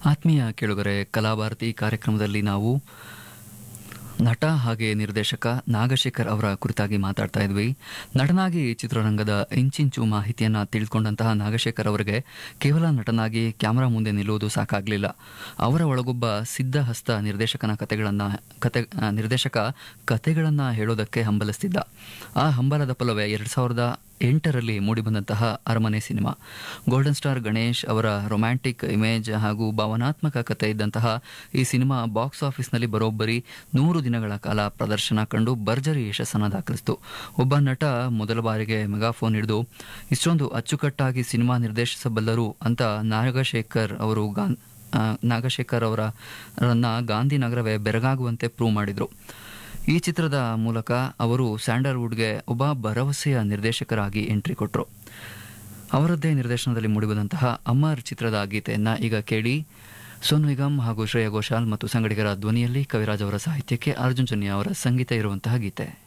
ಆತ್ಮೀಯ ಕೇಳುಗರೆ ಕಲಾಭಾರತಿ ಕಾರ್ಯಕ್ರಮದಲ್ಲಿ ನಾವು ನಟ ಹಾಗೆ ನಿರ್ದೇಶಕ ನಾಗಶೇಖರ್ ಅವರ ಕುರಿತಾಗಿ ಮಾತಾಡ್ತಾ ಇದ್ವಿ ನಟನಾಗಿ ಚಿತ್ರರಂಗದ ಇಂಚಿಂಚು ಮಾಹಿತಿಯನ್ನು ತಿಳ್ಕೊಂಡಂತಹ ನಾಗಶೇಖರ್ ಅವರಿಗೆ ಕೇವಲ ನಟನಾಗಿ ಕ್ಯಾಮರಾ ಮುಂದೆ ನಿಲ್ಲುವುದು ಸಾಕಾಗಲಿಲ್ಲ ಅವರ ಒಳಗೊಬ್ಬ ಸಿದ್ಧಹಸ್ತ ನಿರ್ದೇಶಕನ ಕತೆಗಳನ್ನು ಕತೆ ಆ, ನಿರ್ದೇಶಕ ಕತೆಗಳನ್ನು ಹೇಳೋದಕ್ಕೆ ಹಂಬಲಿಸ್ತಿದ್ದ ಆ ಹಂಬಲದ ಫಲವೇ ಎರಡು ಸಾವಿರದ ಎಂಟರಲ್ಲಿ ಮೂಡಿಬಂದಂತಹ ಅರಮನೆ ಸಿನಿಮಾ ಗೋಲ್ಡನ್ ಸ್ಟಾರ್ ಗಣೇಶ್ ಅವರ ರೊಮ್ಯಾಂಟಿಕ್ ಇಮೇಜ್ ಹಾಗೂ ಭಾವನಾತ್ಮಕ ಕತೆ ಇದ್ದಂತಹ ಈ ಸಿನಿಮಾ ಬಾಕ್ಸ್ ಆಫೀಸ್ನಲ್ಲಿ ಬರೋಬ್ಬರಿ ನೂರು ದಿನಗಳ ಕಾಲ ಪ್ರದರ್ಶನ ಕಂಡು ಭರ್ಜರಿ ಯಶಸ್ಸನ್ನು ದಾಖಲಿಸಿತು ಒಬ್ಬ ನಟ ಮೊದಲ ಬಾರಿಗೆ ಮೆಗಾಫೋನ್ ಹಿಡಿದು ಇಷ್ಟೊಂದು ಅಚ್ಚುಕಟ್ಟಾಗಿ ಸಿನಿಮಾ ನಿರ್ದೇಶಿಸಬಲ್ಲರು ಅಂತ ನಾಗಶೇಖರ್ ಅವರು ಗಾನ್ ಆ, ನಾಗಶೇಖರ್ ಅವರ ರನ್ನ ಗಾಂಧಿನಗರವೇ ಬೆರಗಾಗುವಂತೆ ಪ್ರೂವ್ ಮಾಡಿದರು ಈ ಚಿತ್ರದ ಮೂಲಕ ಅವರು ಸ್ಯಾಂಡಲ್ವುಡ್ಗೆ ಒಬ್ಬ ಭರವಸೆಯ ನಿರ್ದೇಶಕರಾಗಿ ಎಂಟ್ರಿ ಕೊಟ್ಟರು ಅವರದ್ದೇ ನಿರ್ದೇಶನದಲ್ಲಿ ಮೂಡಿಬಂದಂತಹ ಅಮರ್ ಚಿತ್ರದ ಗೀತೆಯನ್ನ ಈಗ ಕೇಳಿ ಸೋನು ನಿಗಮ್ ಹಾಗೂ ಶ್ರೇಯಾ ಘೋಷಾಲ್ ಮತ್ತು ಸಂಗಡಿಗರ ಧ್ವನಿಯಲ್ಲಿ ಕವಿರಾಜ್ ಅವರ ಸಾಹಿತ್ಯಕ್ಕೆ ಅರ್ಜುನ್ ಜನ್ಯ ಅವರ ಸಂಗೀತ ಇರುವಂತಹ ಗೀತೆ